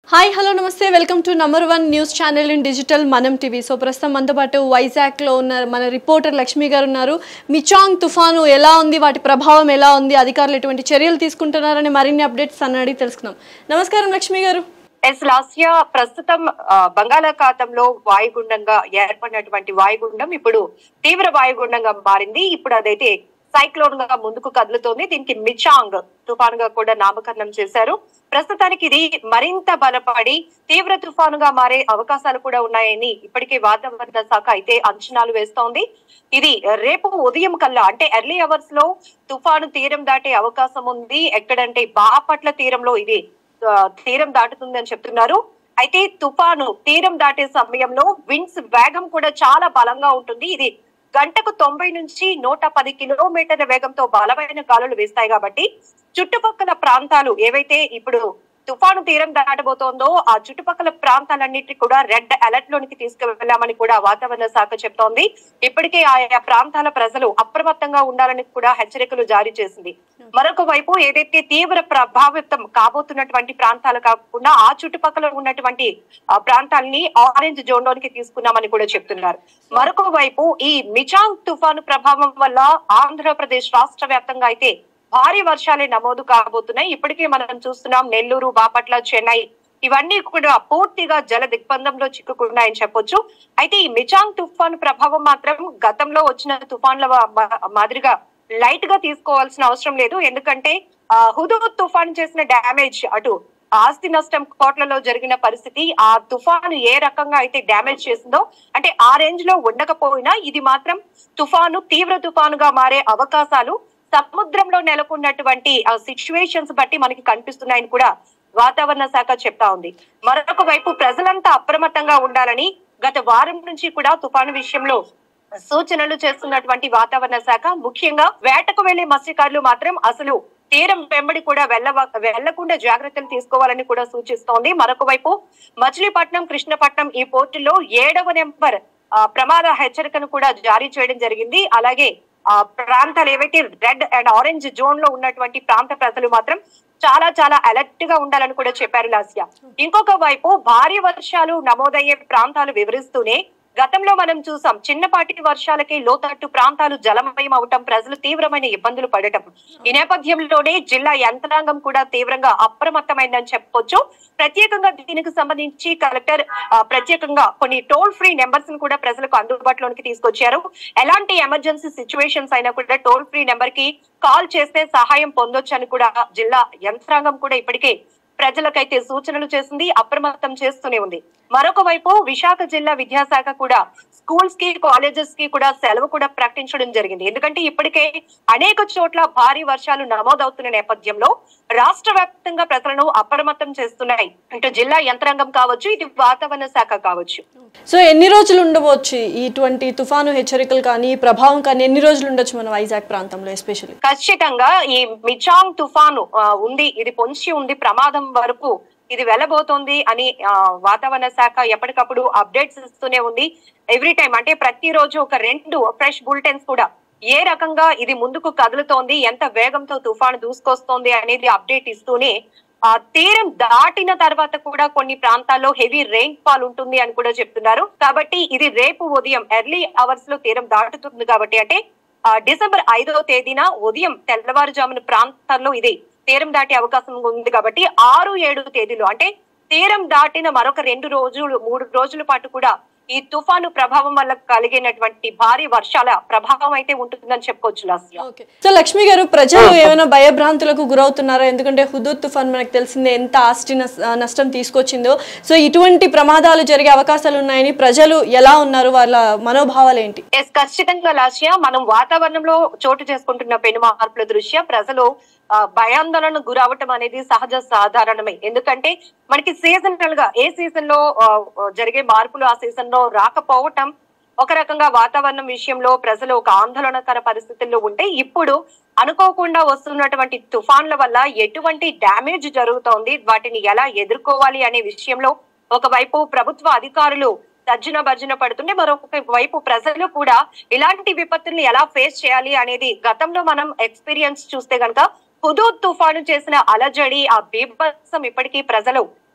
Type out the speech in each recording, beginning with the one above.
hi hello నమస్తే welcome to number one news channel in digital మనం TV so ప్రస్తుతం మనతో పాటు వైజాగ్లో ఉన్న మన రిపోర్టర్ లక్ష్మి గారు ఉన్నారు మిచాంగ్ తుఫాను ఎలా ఉంది వాటి ప్రభావం ఎలా ఉంది అధికారులు ఎటువంటి చర్యలు తీసుకుంటున్నారని మరిన్ని అప్డేట్స్ అన్న అడిగి తెలుసుకుందాం నమస్కారం లక్ష్మి గారు ఎస్ లాస్యా ప్రస్తుతం ఆ, బంగాళాఖాతంలో వాయుగుండంగా ఏర్పడినటువంటి వాయుగుండం ఇప్పుడు తీవ్ర వాయుగుండంగా మారింది ఇప్పుడు అదైతే సైక్లోన్ గా ముందుకు కదులుతోంది దీనికి మిచాంగ్ తుఫాన్ గా కూడా నామకరణం చేశారు ప్రస్తుతానికి ఇది మరింత బలపడి తీవ్ర తుఫానుగా మారే అవకాశాలు కూడా ఉన్నాయని ఇప్పటికే వాతావరణ శాఖ అయితే అంచనాలు వేస్తోంది ఇది రేపు ఉదయం కల్లా అంటే ఎర్లీ అవర్స్ లో తుఫాను తీరం దాటే అవకాశం ఉంది ఎక్కడంటే బాపట్ల తీరంలో ఇది ఆ, తీరం దాటుతుంది అని చెప్తున్నారు అయితే తుఫాను తీరం దాటే సమయంలో విండ్స్ వేగం కూడా చాలా బలంగా ఉంటుంది ఇది గంటకు తొంభై నుంచి నూట పది కిలోమీటర్ల వేగంతో బలమైన గాలులు వీస్తాయి కాబట్టి చుట్టుపక్కల ప్రాంతాలు ఏవైతే ఇప్పుడు తుఫాను తీరం దాటబోతోందో ఆ చుట్టుపక్కల ప్రాంతాలన్నిటి కూడా రెడ్ అలర్ట్ లోనికి తీసుకువెళ్లామని కూడా వాతావరణ శాఖ చెప్తోంది ఇప్పటికే ఆయా ప్రాంతాల ప్రజలు అప్రమత్తంగా ఉండాలని కూడా హెచ్చరికలు జారీ చేసింది మరొక వైపు ఏదైతే తీవ్ర ప్రభావితం కాబోతున్నటువంటి ప్రాంతాలు కాకుండా ఆ చుట్టుపక్కల ఉన్నటువంటి ఆ ప్రాంతాలని ఆరెంజ్ జోన్ లోనికి తీసుకున్నామని కూడా చెప్తున్నారు మరొక వైపు ఈ మిచాంగ్ తుఫాను ప్రభావం వల్ల ఆంధ్రప్రదేశ్ రాష్ట్ర వ్యాప్తంగా అయితే భారీ వర్షాలే నమోదు కాబోతున్నాయి ఇప్పటికే మనం చూస్తున్నాం నెల్లూరు బాపట్ల చెన్నై ఇవన్నీ కూడా పూర్తిగా జల దిగ్బంధంలో చిక్కుకున్నాయని చెప్పొచ్చు అయితే ఈ మిచాంగ్ తుఫాను ప్రభావం మాత్రం గతంలో వచ్చిన తుఫాన్ల వా- మా- మాదిరిగా లైట్ గా తీసుకోవాల్సిన అవసరం లేదు ఎందుకంటే ఆ, హుదూద్ తుఫాన్ చేసిన డ్యామేజ్ అటు ఆస్తి నష్టం కోట్లలో జరిగిన పరిస్థితి ఆ తుఫాను ఏ రకంగా అయితే డ్యామేజ్ చేసిందో అంటే ఆ రేంజ్ లో ఉండకపోయినా ఇది మాత్రం తుఫాను తీవ్ర తుఫానుగా మారే అవకాశాలు సముద్రంలో నెలకొన్నటువంటి సిచ్యువేషన్స్ బట్టి మనకి కనిపిస్తున్నాయని కూడా వాతావరణ శాఖ చెప్తా ఉంది మరొక వైపు ప్రజలంతా అప్రమత్తంగా ఉండాలని గత వారం నుంచి కూడా తుఫాను విషయంలో సూచనలు చేస్తున్నటువంటి వాతావరణ శాఖ ముఖ్యంగా వేటకు వెళ్లే మత్స్యకారులు మాత్రం అసలు తీరం వెంబడి కూడా వెళ్ళ వెళ్లకుండా జాగ్రత్తలు తీసుకోవాలని కూడా సూచిస్తోంది మరొక వైపు మచిలీపట్నం కృష్ణపట్నం ఈ పోర్టుల్లో ఏడవ నెంబర్ ఆ, ప్రమాద హెచ్చరికను కూడా జారీ చేయడం జరిగింది అలాగే ఆ ప్రాంతాలు ఏవైతే రెడ్ అండ్ ఆరెంజ్ జోన్ లో ఉన్నటువంటి ప్రాంత ప్రజలు మాత్రం చాలా చాలా అలర్ట్ గా ఉండాలని కూడా చెప్పారు లాస్యా ఇంకొక వైపు భారీ వర్షాలు నమోదయ్యే ప్రాంతాలు వివరిస్తూనే గతంలో మనం చూసాం చిన్నపాటి వర్షాలకే లోతట్టు ప్రాంతాలు జలమయం అవటం ప్రజలు తీవ్రమైన ఇబ్బందులు పడటం ఈ నేపథ్యంలోనే జిల్లా యంత్రాంగం కూడా తీవ్రంగా అప్రమత్తమైందని చెప్పొచ్చు ప్రత్యేకంగా దీనికి సంబంధించి కలెక్టర్ ఆ, ప్రత్యేకంగా కొన్ని టోల్ ఫ్రీ నెంబర్స్ ను కూడా ప్రజలకు అందుబాటులోనికి తీసుకొచ్చారు ఎలాంటి ఎమర్జెన్సీ సిచ్యువేషన్స్ అయినా కూడా టోల్ ఫ్రీ నెంబర్ కి కాల్ చేస్తే సహాయం పొందొచ్చు అని కూడా జిల్లా యంత్రాంగం కూడా ఇప్పటికే ప్రజలకైతే సూచనలు చేసింది అప్రమత్తం చేస్తూనే ఉంది మరొక వైపు విశాఖ జిల్లా విద్యాశాఖ కూడా స్కూల్స్ కి కాలేజెస్ కి కూడా సెలవు కూడా ప్రకటించడం జరిగింది ఎందుకంటే ఇప్పటికే అనేక చోట్ల భారీ వర్షాలు నమోదవుతున్న నేపథ్యంలో రాష్ట్ర వ్యాప్తంగా ప్రజలను అప్రమత్తం చేస్తున్నాయి ఇటు జిల్లా యంత్రాంగం కావచ్చు ఇటు వాతావరణ శాఖ కావచ్చు సో ఎన్ని రోజులు ఉండవచ్చు ఇటువంటి తుఫాను హెచ్చరికలు కానీ ఈ ప్రభావం కానీ ఎన్ని రోజులు ఉండొచ్చు మన వైజాగ్ ప్రాంతంలో ఎస్పెషల్లీ ఖచ్చితంగా ఈ మిచాంగ్ తుఫాను ఆ, ఉంది ఇది పొంచి ఉంది ప్రమాదం వరకు ఇది వెళ్ళబోతోంది అని ఆ, వాతావరణ శాఖ ఎప్పటికప్పుడు అప్డేట్స్ ఇస్తూనే ఉంది ఎవ్రీ టైం అంటే ప్రతిరోజు ఒక రెండు ఫ్రెష్ బులెటిన్స్ కూడా ఏ రకంగా ఇది ముందుకు కదులుతోంది ఎంత వేగంతో తుఫాను దూసుకొస్తోంది అనేది అప్డేట్ ఇస్తూనే ఆ తీరం దాటిన తర్వాత కూడా కొన్ని ప్రాంతాల్లో హెవీ రెయిన్ ఫాల్ ఉంటుంది అని కూడా చెప్తున్నారు కాబట్టి ఇది రేపు ఉదయం ఎర్లీ అవర్స్ లో తీరం దాటుతుంది కాబట్టి అంటే ఆ, డిసెంబర్ ఐదవ తేదీన ఉదయం తెల్లవారుజామున ప్రాంతాల్లో ఇది తీరం దాటే అవకాశం ఉంది కాబట్టి ఆరు ఏడు తేదీలో అంటే తీరం దాటిన మరొక రెండు రోజులు మూడు రోజుల పాటు కూడా ఈ తుఫాను ప్రభావం వల్ల కలిగినటువంటి భారీ వర్షాల ప్రభావం అయితే ఉంటుందని చెప్పుకోవచ్చు లాస్య ఓకే సో లక్ష్మి గారు ప్రజలు ఏమైనా భయభ్రాంతులకు గురవుతున్నారా ఎందుకంటే హుదూద్ తుఫాన్ మనకు తెలిసిందే ఎంత ఆస్తి నస్- ఆ, నష్టం తీసుకొచ్చిందో సో ఇటువంటి ప్రమాదాలు జరిగే అవకాశాలు ఉన్నాయని ప్రజలు ఎలా ఉన్నారు వాళ్ళ మనోభావాలు ఏంటి ఎస్ ఖచ్చితంగా లాస్య మనం వాతావరణంలో చోటు చేసుకుంటున్న పెను మార్పుల దృష్ట్యా ప్రజలు ఆ, భయాందోళన గురవటం అనేది సహజ సాధారణమే ఎందుకంటే మనకి సీజనల్ గా ఏ సీజన్ లో ఆ, జరిగే మార్పులు ఆ సీజన్ లో రాకపోవటం ఒక రకంగా వాతావరణం విషయంలో ప్రజలు ఒక ఆందోళనకర పరిస్థితుల్లో ఉంటే ఇప్పుడు అనుకోకుండా వస్తున్నటువంటి తుఫాన్ల వల్ల ఎటువంటి డ్యామేజ్ జరుగుతోంది వాటిని ఎలా ఎదుర్కోవాలి అనే విషయంలో ఒకవైపు ప్రభుత్వ అధికారులు తర్జన భర్జన పడుతుంటే మరొక వైపు ప్రజలు కూడా ఇలాంటి విపత్తుల్ని ఎలా ఫేస్ చేయాలి అనేది గతంలో మనం ఎక్స్పీరియన్స్ చూస్తే గనక హుదూద్ తుఫాను చేసిన అలజడి ఆ బీభత్సం ఇప్పటికీ ప్రజలు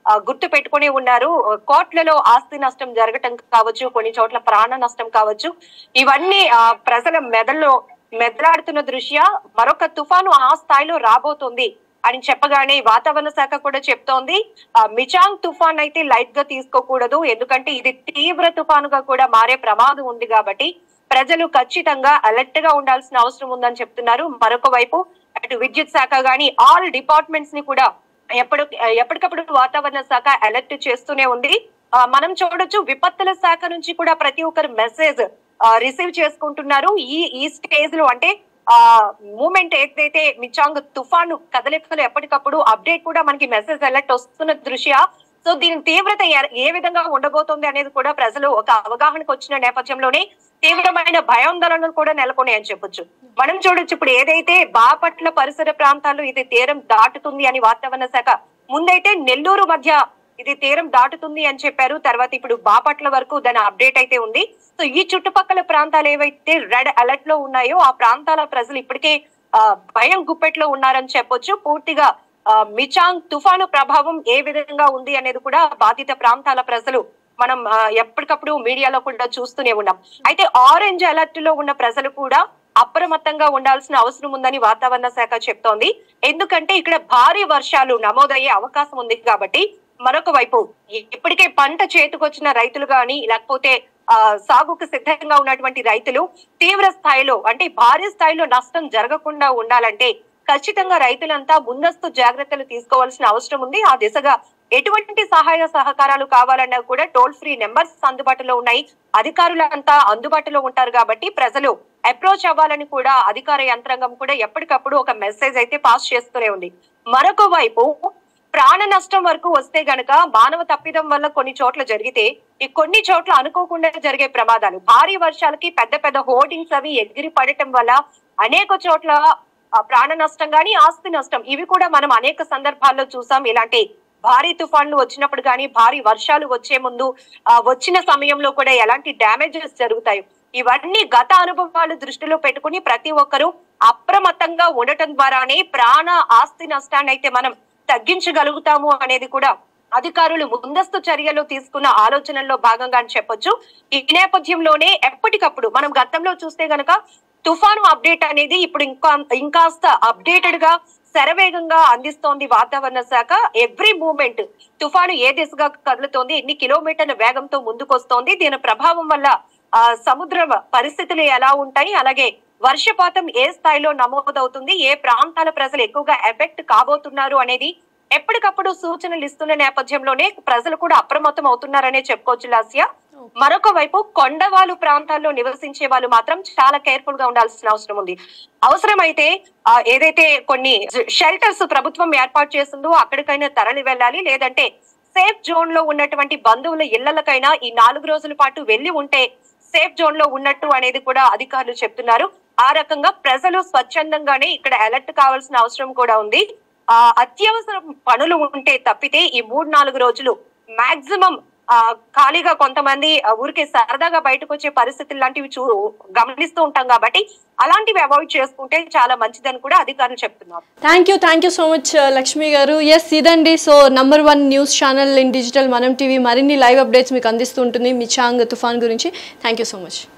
ఆ, గుర్తు పెట్టుకుని ఉన్నారు కోట్లలో ఆస్తి నష్టం జరగటం కావచ్చు కొన్ని చోట్ల ప్రాణ నష్టం కావచ్చు ఇవన్నీ ఆ, ప్రజల మెదడులో మెదలాడుతున్న దృష్ట్యా మరొక తుఫాను ఆ స్థాయిలో రాబోతుంది అని చెప్పగానే వాతావరణ శాఖ కూడా చెప్తోంది ఆ, మిచాంగ్ తుఫాన్ అయితే లైట్ గా తీసుకోకూడదు ఎందుకంటే ఇది తీవ్ర తుఫానుగా కూడా మారే ప్రమాదం ఉంది కాబట్టి ప్రజలు ఖచ్చితంగా అలర్ట్ గా ఉండాల్సిన అవసరం ఉందని చెప్తున్నారు మరొక వైపు అటు విద్యుత్ శాఖ గాని ఆల్ డిపార్ట్మెంట్స్ ని కూడా ఎప్పుడు ఎప్పటికప్పుడు వాతావరణ శాఖ అలర్ట్ చేస్తూనే ఉంది ఆ, మనం చూడొచ్చు విపత్తుల శాఖ నుంచి కూడా ప్రతి ఒక్కరు మెసేజ్ రిసీవ్ చేసుకుంటున్నారు ఈ ఈ స్టేజ్ లో అంటే ఆ మూమెంట్ ఏదైతే మిచాంగ్ తుఫాను కదలికలు ఎప్పటికప్పుడు అప్డేట్ కూడా మనకి మెసేజ్ అలర్ట్ వస్తున్న దృష్ట్యా సో దీని తీవ్రత ఏ- ఏ విధంగా ఉండబోతోంది అనేది కూడా ప్రజలు ఒక అవగాహనకు వచ్చిన నేపథ్యంలోనే తీవ్రమైన భయాందోళనలు కూడా నెలకొన్నాయని చెప్పొచ్చు మనం చూడొచ్చు ఇప్పుడు ఏదైతే బాపట్ల పరిసర ప్రాంతాల్లో ఇది తీరం దాటుతుంది అని వాతావరణ శాఖ ముందైతే నెల్లూరు మధ్య ఇది తీరం దాటుతుంది అని చెప్పారు తర్వాత ఇప్పుడు బాపట్ల వరకు దాని అప్డేట్ అయితే ఉంది సో ఈ చుట్టుపక్కల ప్రాంతాలు ఏవైతే రెడ్ అలర్ట్ లో ఉన్నాయో ఆ ప్రాంతాల ప్రజలు ఇప్పటికే ఆ, భయం గుప్పెట్లో ఉన్నారని చెప్పొచ్చు పూర్తిగా ఆ, మిచాంగ్ తుఫాను ప్రభావం ఏ విధంగా ఉంది అనేది కూడా బాధిత ప్రాంతాల ప్రజలు మనం ఆ, ఎప్పటికప్పుడు మీడియాలో కూడా చూస్తూనే ఉన్నాం అయితే ఆరెంజ్ అలర్ట్ లో ఉన్న ప్రజలు కూడా అప్రమత్తంగా ఉండాల్సిన అవసరం ఉందని వాతావరణ శాఖ చెప్తోంది ఎందుకంటే ఇక్కడ భారీ వర్షాలు నమోదయ్యే అవకాశం ఉంది కాబట్టి మరొక వైపు ఇప్పటికే పంట చేతికొచ్చిన రైతులు గాని లేకపోతే ఆ సాగుకు సిద్ధంగా ఉన్నటువంటి రైతులు తీవ్ర స్థాయిలో అంటే భారీ స్థాయిలో నష్టం జరగకుండా ఉండాలంటే ఖచ్చితంగా రైతులంతా ముందస్తు జాగ్రత్తలు తీసుకోవాల్సిన అవసరం ఉంది ఆ దిశగా ఎటువంటి సహాయ సహకారాలు కావాలన్నా కూడా టోల్ ఫ్రీ నెంబర్స్ అందుబాటులో ఉన్నాయి అధికారులంతా అందుబాటులో ఉంటారు కాబట్టి ప్రజలు అప్రోచ్ అవ్వాలని కూడా అధికార యంత్రాంగం కూడా ఎప్పటికప్పుడు ఒక మెసేజ్ అయితే పాస్ చేస్తూనే ఉంది మరొక వైపు ప్రాణ నష్టం వరకు వస్తే గనక మానవ తప్పిదం వల్ల కొన్ని చోట్ల జరిగితే ఈ కొన్ని చోట్ల అనుకోకుండా జరిగే ప్రమాదాలు భారీ వర్షాలకి పెద్ద పెద్ద హోర్డింగ్స్ అవి ఎగిరి పడటం వల్ల అనేక చోట్ల ఆ, ప్రాణ నష్టం గాని ఆస్తి నష్టం ఇవి కూడా మనం అనేక సందర్భాల్లో చూసాం ఇలాంటి భారీ తుఫాన్లు వచ్చినప్పుడు కానీ భారీ వర్షాలు వచ్చే ముందు ఆ, వచ్చిన సమయంలో కూడా ఎలాంటి డ్యామేజెస్ జరుగుతాయి ఇవన్నీ గత అనుభవాలు దృష్టిలో పెట్టుకుని ప్రతి ఒక్కరూ అప్రమత్తంగా ఉండటం ద్వారానే ప్రాణ ఆస్తి నష్టాన్ని అయితే మనం తగ్గించగలుగుతాము అనేది కూడా అధికారులు ముందస్తు చర్యలు తీసుకున్న ఆలోచనల్లో భాగంగా అని చెప్పొచ్చు ఈ నేపథ్యంలోనే ఎప్పటికప్పుడు మనం గతంలో చూస్తే గనక తుఫాను అప్డేట్ అనేది ఇప్పుడు ఇంకా ఇంకాస్త అప్డేటెడ్ గా శరవేగంగా అందిస్తోంది వాతావరణ శాఖ ఎవ్రీ మూమెంట్ తుఫాను ఏ దిశగా కదులుతోంది ఎన్ని కిలోమీటర్ల వేగంతో ముందుకొస్తోంది దీని ప్రభావం వల్ల ఆ సముద్ర పరిస్థితులు ఎలా ఉంటాయి అలాగే వర్షపాతం ఏ స్థాయిలో నమోదవుతుంది ఏ ప్రాంతాల ప్రజలు ఎక్కువగా ఎఫెక్ట్ కాబోతున్నారు అనేది ఎప్పటికప్పుడు సూచనలు ఇస్తున్న నేపథ్యంలోనే ప్రజలు కూడా అప్రమత్తం అవుతున్నారనే చెప్పుకోవచ్చు లాస్యా మరొక వైపు కొండవాలు ప్రాంతాల్లో నివసించే వాళ్ళు మాత్రం చాలా కేర్ఫుల్ గా ఉండాల్సిన అవసరం ఉంది అవసరమైతే ఆ, ఏదైతే కొన్ని షెల్టర్స్ ప్రభుత్వం ఏర్పాటు చేసిందో అక్కడికైనా తరలి వెళ్ళాలి లేదంటే సేఫ్ జోన్ లో ఉన్నటువంటి బంధువుల ఇళ్లకైనా ఈ నాలుగు రోజుల పాటు వెళ్లి ఉంటే సేఫ్ జోన్ లో ఉన్నట్టు అనేది కూడా అధికారులు చెప్తున్నారు ఆ రకంగా ప్రజలు స్వచ్ఛందంగానే ఇక్కడ అలర్ట్ కావాల్సిన అవసరం కూడా ఉంది ఆ అత్యవసర పనులు ఉంటే తప్పితే ఈ మూడు నాలుగు రోజులు మాక్సిమం ఆ ఖాళీగా కొంతమంది ఆ, ఊరికే సరదాగా బయటకు వచ్చే పరిస్థితులు లాంటివి చూ గమనిస్తూ ఉంటాం కాబట్టి అలాంటివి అవాయిడ్ చేసుకుంటే చాలా మంచిదని కూడా అధికారులు చెప్తున్నారు thank you thank you so much Lakshmi garu yes ఇదండి so number one news channel in digital మనం టీవీ మరిన్ని లైవ్ అప్డేట్స్ మీకు అందిస్తూ ఉంటుంది మిచాంగ్ తుఫాన్ గురించి థ్యాంక్ యూ సో మచ్